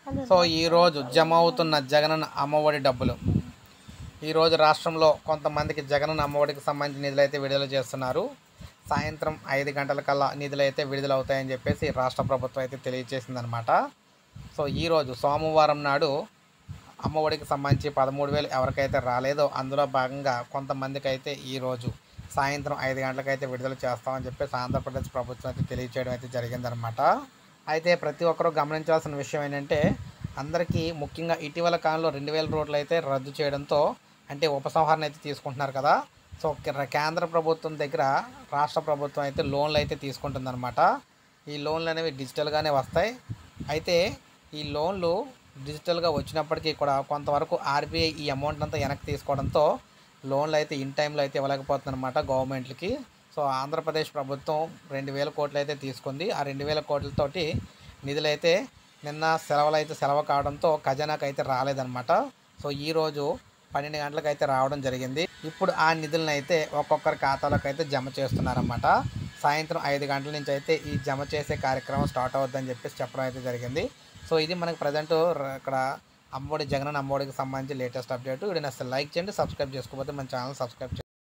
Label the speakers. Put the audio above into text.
Speaker 1: so ఈరోజు జమ అవుతున్న జగనన్న అమ్మఒడి డబ్బులు ఈరోజు రాష్ట్రంలో కొంతమందికి జగనన్న అమ్మఒడికి సంబంధించిన నిధులు అయితే విడుదల చేస్తున్నారు సాయంత్రం ఐదు గంటల కల్లా నిధులు అయితే విడుదల అవుతాయని చెప్పేసి రాష్ట్ర ప్రభుత్వం అయితే తెలియజేసిందనమాట సో ఈరోజు సోమవారం నాడు అమ్మఒడికి సంబంధించి పదమూడు వేలు ఎవరికైతే రాలేదో అందులో భాగంగా కొంతమందికి అయితే ఈరోజు సాయంత్రం ఐదు గంటలకైతే విడుదల చేస్తామని చెప్పేసి ఆంధ్రప్రదేశ్ ప్రభుత్వం అయితే తెలియచేయడం అయితే జరిగిందనమాట అయితే ప్రతి ఒక్కరూ గమనించాల్సిన విషయం ఏంటంటే అందరికీ ముఖ్యంగా ఇటీవల కాలంలో రెండు వేల రోడ్లు అయితే రద్దు చేయడంతో అంటే ఉపసంహరణ అయితే తీసుకుంటున్నారు కదా సో కే- కేంద్ర ప్రభుత్వం దగ్గర రాష్ట్ర ప్రభుత్వం అయితే లోన్లు అయితే తీసుకుంటుందన్నమాట ఈ లోన్లు అనేవి డిజిటల్గానే వస్తాయి అయితే ఈ లోన్లు డిజిటల్గా వచ్చినప్పటికీ కూడా కొంతవరకు ఆర్బీఐ ఈ అమౌంట్ అంతా వెనక్కి తీసుకోవడంతో లోన్లు అయితే ఇన్ టైంలో అయితే ఇవ్వలేకపోతుంది అనమాట గవర్నమెంట్కి సో ఆంధ్రప్రదేశ్ ప్రభుత్వం రెండు వేల కోట్లు అయితే తీసుకుంది ఆ రెండు వేల కోట్లతోటి నిధులైతే నిన్న సెలవులు అయితే సెలవు కావడంతో ఖజానాకు అయితే రాలేదన్నమాట సో ఈరోజు పన్నెండు గంటలకు అయితే రావడం జరిగింది ఇప్పుడు ఆ నిధులను అయితే ఒక్కొక్కరి ఖాతాలోకి అయితే జమ చేస్తున్నారన్నమాట సాయంత్రం ఐదు గంటల నుంచి అయితే ఈ జమ చేసే కార్యక్రమం స్టార్ట్ అవుద్దని చెప్పేసి చెప్పడం అయితే జరిగింది సో ఇది మనకి ప్రజెంట్ ఇక్కడ అమ్మఒడి జగన్ అమ్మఒడికి సంబంధించి లేటెస్ట్ అప్డేట్ వీడిని అసలు లైక్ చేయండి సబ్స్క్రైబ్ చేసుకోకపోతే మన ఛానల్ సబ్స్క్రైబ్ చేయండి